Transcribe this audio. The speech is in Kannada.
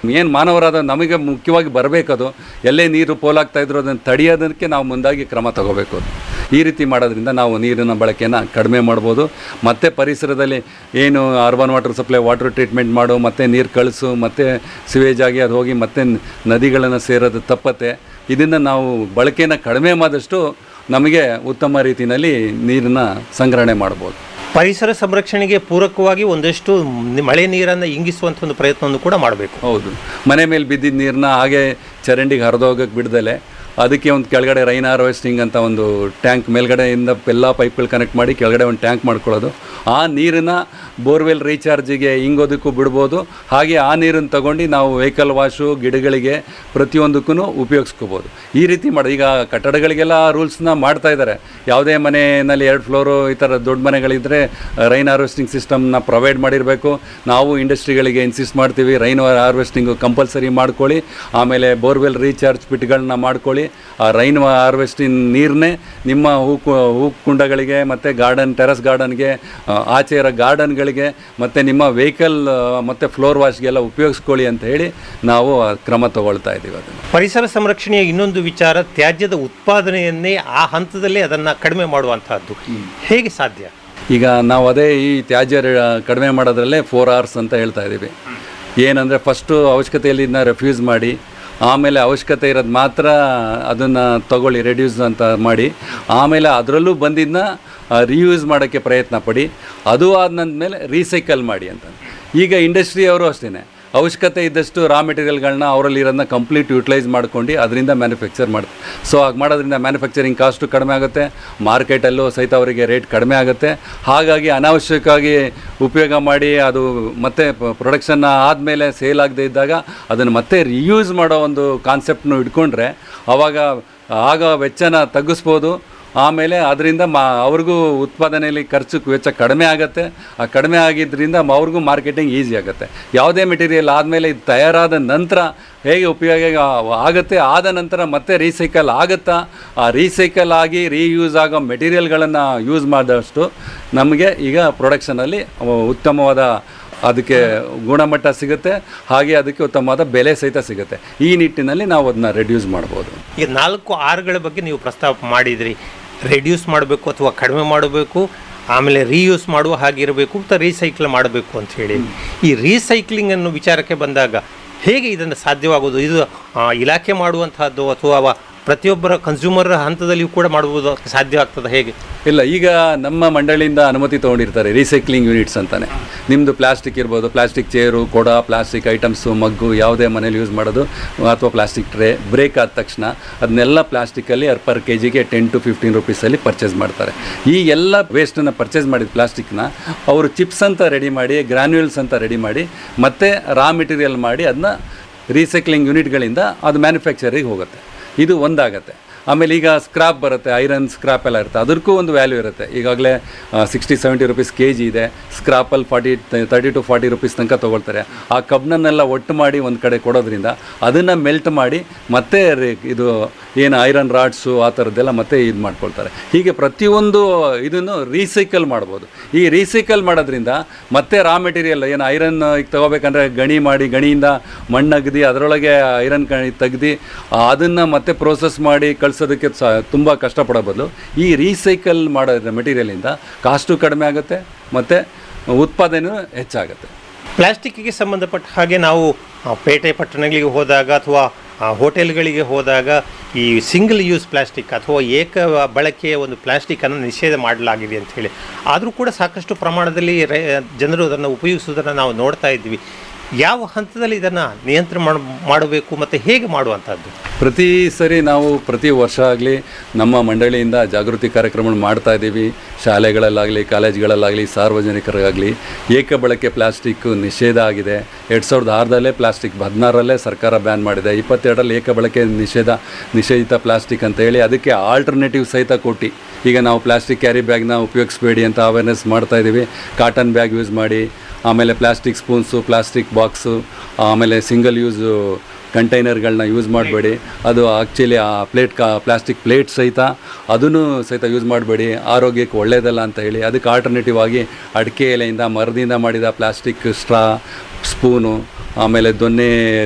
ಏನು ಮಾನವರಾದ ನಮಗೆ ಮುಖ್ಯವಾಗಿ ಬರಬೇಕದು ಎಲ್ಲೇ ನೀರು ಪೋಲಾಗ್ತಾ ಇದ್ರು ಅದನ್ನು ತಡೆಯೋದಕ್ಕೆ ನಾವು ಮುಂದಾಗಿ ಕ್ರಮ ತಗೋಬೇಕು ಈ ರೀತಿ ಮಾಡೋದ್ರಿಂದ ನಾವು ನೀರಿನ ಬಳಕೆನ ಕಡಿಮೆ ಮಾಡ್ಬೋದು ಮತ್ತು ಪರಿಸರದಲ್ಲಿ ಏನು urban water supply water treatment ಮಾಡು ಮತ್ತು ನೀರು ಕಳಿಸು ಮತ್ತು ಸಿವೇಜ್ ಆಗಿ ಅದು ಹೋಗಿ ಮತ್ತೆ ನದಿಗಳನ್ನು ಸೇರೋದು ತಪ್ಪತ್ತೆ ಇದನ್ನು ನಾವು ಬಳಕೆನ ಕಡಿಮೆ ಮಾಡಿದಷ್ಟು ನಮಗೆ ಉತ್ತಮ ರೀತಿಯಲ್ಲಿ ನೀರನ್ನ ಸಂಗ್ರಹಣೆ ಮಾಡ್ಬೋದು ಪರಿಸರ ಸಂರಕ್ಷಣೆಗೆ ಪೂರಕವಾಗಿ ಒಂದಷ್ಟು ನಿ- ಮಳೆ ನೀರನ್ನು ಇಂಗಿಸುವಂಥ ಒಂದು ಪ್ರಯತ್ನವನ್ನು ಕೂಡ ಮಾಡಬೇಕು ಹೌದು ಮನೆ ಮೇಲೆ ಬಿದ್ದಿದ್ದ ನೀರನ್ನ ಹಾಗೆ ಚರಂಡಿಗೆ ಹರಿದೋಗಕ್ಕೆ ಬಿಡ್ದಲೆ ಅದಕ್ಕೆ ಒಂದು ಕೆಳಗಡೆ ರೈನ್ ಹಾರ್ವೆಸ್ಟಿಂಗ್ ಅಂತ ಒಂದು ಟ್ಯಾಂಕ್ ಮೇಲ್ಗಡೆಯಿಂದ ಎಲ್ಲ ಪೈಪ್ಗಳು ಕನೆಕ್ಟ್ ಮಾಡಿ ಕೆಳಗಡೆ ಒಂದು ಟ್ಯಾಂಕ್ ಮಾಡ್ಕೊಳ್ಳೋದು ಆ ನೀರನ್ನ ಬೋರ್ವೆಲ್ ರೀಚಾರ್ಜಿಗೆ ಹಿಂಗೋದಕ್ಕೂ ಬಿಡ್ಬೋದು ಹಾಗೆ ಆ ನೀರನ್ನು ತಗೊಂಡು ನಾವು ವೆಹಿಕಲ್ ವಾಶು ಗಿಡಗಳಿಗೆ ಪ್ರತಿಯೊಂದಕ್ಕೂ ಉಪಯೋಗಿಸ್ಕೋಬೋದು ಈ ರೀತಿ ಮಾಡಿ ಈಗ ಕಟ್ಟಡಗಳಿಗೆಲ್ಲ ರೂಲ್ಸ್ನ ಮಾಡ್ತಾ ಇದ್ದಾರೆ ಯಾವುದೇ ಮನೆಯಲ್ಲಿ ಎರಡು ಫ್ಲೋರು ಈ ಥರ ದೊಡ್ಡ ಮನೆಗಳಿದ್ದರೆ ರೈನ್ ಹಾರ್ವೆಸ್ಟಿಂಗ್ ಸಿಸ್ಟಮ್ನ ಪ್ರೊವೈಡ್ ಮಾಡಿರಬೇಕು ನಾವು ಇಂಡಸ್ಟ್ರಿಗಳಿಗೆ ಇನ್ಸಿಸ್ಟ್ ಮಾಡ್ತೀವಿ ರೈನ್ ಹಾರ್ವೆಸ್ಟಿಂಗು ಕಂಪಲ್ಸರಿ ಮಾಡ್ಕೊಳ್ಳಿ ಆಮೇಲೆ ಬೋರ್ವೆಲ್ ರೀಚಾರ್ಜ್ ಪಿಟ್ಗಳನ್ನ ಮಾಡ್ಕೊಳ್ಳಿ ಆ ರೈನ್ ಹಾರ್ವೆಸ್ಟಿಂಗ್ ನೀರನ್ನೇ ನಿಮ್ಮ ಹೂ ಕು- ಹೂ ಕುಂಡಗಳಿಗೆ ಮತ್ತು ಗಾರ್ಡನ್ ಟೆರಸ್ ಗಾರ್ಡನ್ಗೆ ಆಚೆ ಇರೋ ಗಾರ್ಡನ್ಗಳಿಗೆ ಮತ್ತು ನಿಮ್ಮ ವೆಹಿಕಲ್ ಮತ್ತು ಫ್ಲೋರ್ ವಾಶ್ಗೆಲ್ಲ ಉಪಯೋಗಿಸ್ಕೊಳ್ಳಿ ಅಂತ ಹೇಳಿ ನಾವು ಆ ಕ್ರಮ ತಗೊಳ್ತಾ ಇದ್ದೀವಿ ಅದನ್ನು ಪರಿಸರ ಸಂರಕ್ಷಣೆಯ ಇನ್ನೊಂದು ವಿಚಾರ ತ್ಯಾಜ್ಯದ ಉತ್ಪಾದನೆಯನ್ನೇ ಆ ಹಂತದಲ್ಲೇ ಅದನ್ನು ಕಡಿಮೆ ಮಾಡುವಂತಹದ್ದು ಹೇಗೆ ಸಾಧ್ಯ ಈಗ ನಾವು ಅದೇ ಈ ತ್ಯಾಜ್ಯ ರ- ಕಡಿಮೆ ಮಾಡೋದ್ರಲ್ಲೇ ಫೋರ್ ಅವರ್ಸ್ ಅಂತ ಹೇಳ್ತಾ ಇದ್ದೀವಿ ಏನಂದರೆ ಫಸ್ಟು ಅವಶ್ಯಕತೆಯಲ್ಲಿನ ರೆಫ್ಯೂಸ್ ಮಾಡಿ ಆಮೇಲೆ ಅವಶ್ಯಕತೆ ಇರೋದು ಮಾತ್ರ ಅದನ್ನು ತಗೊಳ್ಳಿ ರೆಡ್ಯೂಸ್ ಅಂತ ಮಾಡಿ ಆಮೇಲೆ ಅದರಲ್ಲೂ ಬಂದಿದ್ದನ್ನ ರಿಯೂಸ್ ಮಾಡೋಕ್ಕೆ ಪ್ರಯತ್ನ ಪಡಿ ಅದು ಆದ್ಮೇಲೆ ರೀಸೈಕಲ್ ಮಾಡಿ ಅಂತ ಈಗ ಇಂಡಸ್ಟ್ರಿಯವರು ಅಷ್ಟೇ ಅವಶ್ಯಕತೆ ಇದ್ದಷ್ಟು ರಾ ಮೆಟೀರಿಯಲ್ಗಳನ್ನ ಅವರಲ್ಲಿ ಇರೋದನ್ನ ಕಂಪ್ಲೀಟ್ ಯೂಟಿಲೈಸ್ ಮಾಡ್ಕೊಂಡು ಅದರಿಂದ ಮ್ಯಾನುಫ್ಯಾಕ್ಚರ್ ಮಾಡ್ತಾರೆ ಸೊ ಹಾಗೆ ಮಾಡೋದ್ರಿಂದ ಮ್ಯಾನುಫ್ಯಾಕ್ಚರಿಂಗ್ ಕಾಸ್ಟು ಕಡಿಮೆ ಆಗುತ್ತೆ ಮಾರ್ಕೆಟಲ್ಲೂ ಸಹಿತ ಅವರಿಗೆ ರೇಟ್ ಕಡಿಮೆ ಆಗುತ್ತೆ ಹಾಗಾಗಿ ಅನಾವಶ್ಯಕವಾಗಿ ಉಪಯೋಗ ಮಾಡಿ ಅದು ಮತ್ತೆ ಪ್ರೊಡಕ್ಷನ್ ಆದಮೇಲೆ ಸೇಲ್ ಆಗದೆ ಇದ್ದಾಗ ಅದನ್ನು ಮತ್ತೆ ರಿಯೂಸ್ ಮಾಡೋ ಒಂದು ಕಾನ್ಸೆಪ್ಟ್ನು ಇಟ್ಕೊಂಡ್ರೆ ಆವಾಗ ಆಗ ವೆಚ್ಚನ ತಗ್ಗಿಸ್ಬೋದು ಆಮೇಲೆ ಅದರಿಂದ ಮಾ ಅವ್ರಿಗೂ ಉತ್ಪಾದನೆಯಲ್ಲಿ ಖರ್ಚು ವೆಚ್ಚ ಕಡಿಮೆ ಆಗುತ್ತೆ ಆ ಕಡಿಮೆ ಆಗಿದ್ದರಿಂದ ಮ- ಅವ್ರಿಗೂ ಮಾರ್ಕೆಟಿಂಗ್ ಈಸಿ ಆಗುತ್ತೆ ಯಾವುದೇ ಮೆಟೀರಿಯಲ್ ಆದಮೇಲೆ ಇದು ತಯಾರಾದ ನಂತರ ಹೇಗೆ ಉಪಯೋಗ ಆಗುತ್ತೆ ಆದ ನಂತರ ಮತ್ತೆ ರೀಸೈಕಲ್ ಆಗುತ್ತಾ ಆ ರೀಸೈಕಲ್ ಆಗಿ ರೀಯೂಸ್ ಆಗೋ ಮೆಟೀರಿಯಲ್ಗಳನ್ನು ಯೂಸ್ ಮಾಡಿದಷ್ಟು ನಮಗೆ ಈಗ ಪ್ರೊಡಕ್ಷನಲ್ಲಿ ಉತ್ತಮವಾದ ಅದಕ್ಕೆ ಗುಣಮಟ್ಟ ಸಿಗುತ್ತೆ ಹಾಗೆ ಅದಕ್ಕೆ ಉತ್ತಮವಾದ ಬೆಲೆ ಸಹಿತ ಸಿಗುತ್ತೆ ಈ ನಿಟ್ಟಿನಲ್ಲಿ ನಾವು ಅದನ್ನ ರೆಡ್ಯೂಸ್ ಮಾಡ್ಬೋದು ಈಗ ನಾಲ್ಕು ಆರ್ಗಳ ಬಗ್ಗೆ ನೀವು ಪ್ರಸ್ತಾಪ ಮಾಡಿದ್ರಿ ರೆಡ್ಯೂಸ್ ಮಾಡಬೇಕು ಅಥವಾ ಕಡಿಮೆ ಮಾಡಬೇಕು ಆಮೇಲೆ ರೀಯೂಸ್ ಮಾಡುವ ಹಾಗಿರಬೇಕು ಮತ್ತು ರೀಸೈಕಲ್ ಮಾಡಬೇಕು ಅಂತ ಹೇಳಿ ಈ ರೀಸೈಕ್ಲಿಂಗ್ ಅನ್ನೋ ವಿಚಾರಕ್ಕೆ ಬಂದಾಗ ಹೇಗೆ ಇದನ್ನು ಸಾಧ್ಯವಾಗೋದು ಇದು ಆ, ಇಲಾಖೆ ಮಾಡುವಂತಹದ್ದು ಅಥವಾ ಪ್ರತಿಯೊಬ್ಬರ ಕನ್ಸ್ಯೂಮರ್ ಹಂತದಲ್ಲಿಯೂ ಕೂಡ ಮಾಡುವುದು ಸಾಧ್ಯ ಆಗ್ತದೆ ಹೇಗೆ ಇಲ್ಲ ಈಗ ನಮ್ಮ ಮಂಡಳಿಯಿಂದ ಅನುಮತಿ ತೊಗೊಂಡಿರ್ತಾರೆ ರೀಸೈಕ್ಲಿಂಗ್ ಯೂನಿಟ್ಸ್ ಅಂತಾನೆ ನಿಮ್ಮದು ಪ್ಲಾಸ್ಟಿಕ್ ಇರ್ಬೋದು ಪ್ಲಾಸ್ಟಿಕ್ ಚೇರು ಕೊಡ ಪ್ಲಾಸ್ಟಿಕ್ ಐಟಮ್ಸು ಮಗ್ಗು ಯಾವುದೇ ಮನೇಲಿ ಯೂಸ್ ಮಾಡೋದು ಅಥವಾ ಪ್ಲಾಸ್ಟಿಕ್ ಟ್ರೇ ಬ್ರೇಕ್ ಆದ ತಕ್ಷಣ ಅದನ್ನೆಲ್ಲ ಪ್ಲಾಸ್ಟಿಕಲ್ಲಿ ಪರ್ ಕೆ ಜಿಗೆ ಟೆನ್ ಟು ಫಿಫ್ಟೀನ್ ರುಪೀಸಲ್ಲಿ ಪರ್ಚೇಸ್ ಮಾಡ್ತಾರೆ ಈ ಎಲ್ಲ ವೇಸ್ಟನ್ನು ಪರ್ಚೇಸ್ ಮಾಡಿದ ಪ್ಲಾಸ್ಟಿಕ್ನ ಅವರು ಚಿಪ್ಸ್ ಅಂತ ರೆಡಿ ಮಾಡಿ ಗ್ರ್ಯಾನ್ಯೂಲ್ಸ್ ಅಂತ ರೆಡಿ ಮಾಡಿ ಮತ್ತೆ ರಾ ಮೆಟೀರಿಯಲ್ ಮಾಡಿ ಅದನ್ನ ರೀಸೈಕ್ಲಿಂಗ್ ಯೂನಿಟ್ಗಳಿಂದ ಅದು ಮ್ಯಾನುಫ್ಯಾಕ್ಚರಿಗೆ ಹೋಗುತ್ತೆ ಇದು ಒಂದಾಗತ್ತೆ ಆಮೇಲೆ ಈಗ ಸ್ಕ್ರಾಪ್ ಬರುತ್ತೆ ಐರನ್ ಸ್ಕ್ರಾಪ್ ಎಲ್ಲ ಇರುತ್ತೆ ಅದಕ್ಕೂ ಒಂದು ವ್ಯಾಲ್ಯೂ ಇರುತ್ತೆ ಈಗಾಗಲೇ sixty seventy rupees K G ಇದೆ ಸ್ಕ್ರಾಪಲ್ಲಿ forty thirty to forty rupees ತನಕ ತೊಗೊಳ್ತಾರೆ ಆ ಕಬ್ನನ್ನೆಲ್ಲ ಒಟ್ಟು ಮಾಡಿ ಒಂದು ಕಡೆ ಕೊಡೋದ್ರಿಂದ ಅದನ್ನು ಮೆಲ್ಟ್ ಮಾಡಿ ಮತ್ತೆ ರೆ- ಇದು ಏನು ಐರನ್ ರಾಡ್ಸು ಆ ಥರದ್ದೆಲ್ಲ ಮತ್ತೆ ಇದು ಮಾಡ್ಕೊಳ್ತಾರೆ ಹೀಗೆ ಪ್ರತಿಯೊಂದು ಇದನ್ನು ರೀಸೈಕಲ್ ಮಾಡ್ಬೋದು ಈ ರೀಸೈಕಲ್ ಮಾಡೋದ್ರಿಂದ ಮತ್ತೆ ರಾ ಮೆಟೀರಿಯಲ್ ಏನು ಐರನ್ ಈಗ ತಗೋಬೇಕಂದ್ರೆ ಗಣಿ ಮಾಡಿ ಗಣಿಯಿಂದ ಮಣ್ಣಗದಿ ಅದರೊಳಗೆ ಐರನ್ ಗಣಿ ತೆಗ್ದು ಅದನ್ನು ಮತ್ತೆ ಪ್ರೋಸೆಸ್ ಮಾಡಿ ಕಳ್ಸೋದಕ್ಕೆ ಸಹ ತುಂಬ ಕಷ್ಟಪಡೋ ಬದಲು ಈ ರೀಸೈಕಲ್ ಮಾಡೋ ಮೆಟೀರಿಯಲಿಂದ ಕಾಸ್ಟು ಕಡಿಮೆ ಆಗುತ್ತೆ ಮತ್ತು ಉತ್ಪಾದನೆಯೂ ಹೆಚ್ಚಾಗುತ್ತೆ ಪ್ಲಾಸ್ಟಿಕ್ಕಿಗೆ ಸಂಬಂಧಪಟ್ಟ ಹಾಗೆ ನಾವು ಆ, ಪೇಟೆ ಪಟ್ಟಣಗಳಿಗೆ ಹೋದಾಗ ಅಥವಾ ಆ, ಹೋಟೆಲ್ಗಳಿಗೆ ಹೋದಾಗ ಈ ಸಿಂಗಲ್ ಯೂಸ್ ಪ್ಲಾಸ್ಟಿಕ್ ಅಥವಾ ಏಕ ಬಳಕೆಯ ಒಂದು ಪ್ಲಾಸ್ಟಿಕ್ಕನ್ನು ನಿಷೇಧ ಮಾಡಲಾಗಿದೆ ಅಂತ ಹೇಳಿ ಆದರೂ ಕೂಡ ಸಾಕಷ್ಟು ಪ್ರಮಾಣದಲ್ಲಿ ರೈ ಜನರು ಅದನ್ನು ಉಪಯೋಗಿಸುವುದನ್ನು ನಾವು ನೋಡ್ತಾ ಇದ್ವಿ ಯಾವ ಹಂತದಲ್ಲಿ ಇದನ್ನು ನಿಯಂತ್ರಣ ಮಾಡ ಮಾಡಬೇಕು ಮತ್ತು ಹೇಗೆ ಮಾಡುವಂಥದ್ದು ಪ್ರತಿ ಸರಿ ನಾವು ಪ್ರತಿ ವರ್ಷ ಆಗಲಿ ನಮ್ಮ ಮಂಡಳಿಯಿಂದ ಜಾಗೃತಿ ಕಾರ್ಯಕ್ರಮ ಮಾಡ್ತಾ ಇದ್ದೀವಿ ಶಾಲೆಗಳಲ್ಲಾಗಲಿ ಕಾಲೇಜ್ಗಳಲ್ಲಾಗಲಿ ಸಾರ್ವಜನಿಕರಿಗಾಗಲಿ ಏಕ ಬಳಕೆ ಪ್ಲಾಸ್ಟಿಕ್ ನಿಷೇಧ ಆಗಿದೆ ಎರಡು ಸಾವಿರದ ಆರದಲ್ಲೇ ಪ್ಲಾಸ್ಟಿಕ್ ಹದಿನಾರರಲ್ಲೇ ಸರ್ಕಾರ ಬ್ಯಾನ್ ಮಾಡಿದೆ ಇಪ್ಪತ್ತೆರಡರಲ್ಲಿ ಏಕ ಬಳಕೆ ನಿಷೇಧ ನಿಷೇಧಿತ ಪ್ಲಾಸ್ಟಿಕ್ ಅಂತ ಹೇಳಿ ಅದಕ್ಕೆ ಆಲ್ಟರ್ನೇಟಿವ್ ಸಹಿತ ಕೊಟ್ಟು ಈಗ ನಾವು ಪ್ಲಾಸ್ಟಿಕ್ ಕ್ಯಾರಿ ಬ್ಯಾಗ್ನ ಉಪಯೋಗಿಸ್ಬೇಡಿ ಅಂತ ಅವೇರ್ನೆಸ್ ಮಾಡ್ತಾ ಇದ್ದೀವಿ ಕಾಟನ್ ಬ್ಯಾಗ್ ಯೂಸ್ ಮಾಡಿ ಆಮೇಲೆ ಪ್ಲಾಸ್ಟಿಕ್ ಸ್ಪೂನ್ಸು ಪ್ಲಾಸ್ಟಿಕ್ ಬಾಕ್ಸು ಆಮೇಲೆ ಸಿಂಗಲ್ ಯೂಸು ಕಂಟೈನರ್ಗಳನ್ನ ಯೂಸ್ ಮಾಡಬೇಡಿ ಅದು ಆ್ಯಕ್ಚುಲಿ ಆ ಪ್ಲೇಟ್ ಕಾ ಪ್ಲಾಸ್ಟಿಕ್ ಪ್ಲೇಟ್ ಸಹಿತ ಅದನ್ನು ಸಹಿತ ಯೂಸ್ ಮಾಡಬೇಡಿ ಆರೋಗ್ಯಕ್ಕೆ ಒಳ್ಳೆಯದಲ್ಲ ಅಂತ ಹೇಳಿ ಅದಕ್ಕೆ ಆಲ್ಟರ್ನೇಟಿವ್ ಆಗಿ ಅಡಿಕೆ ಎಲೆಯಿಂದ ಮರದಿಂದ ಮಾಡಿದ ಪ್ಲಾಸ್ಟಿಕ್ ಸ್ಟ್ರಾ ಸ್ಪೂನು ಆಮೇಲೆ ದೊನ್ನೆ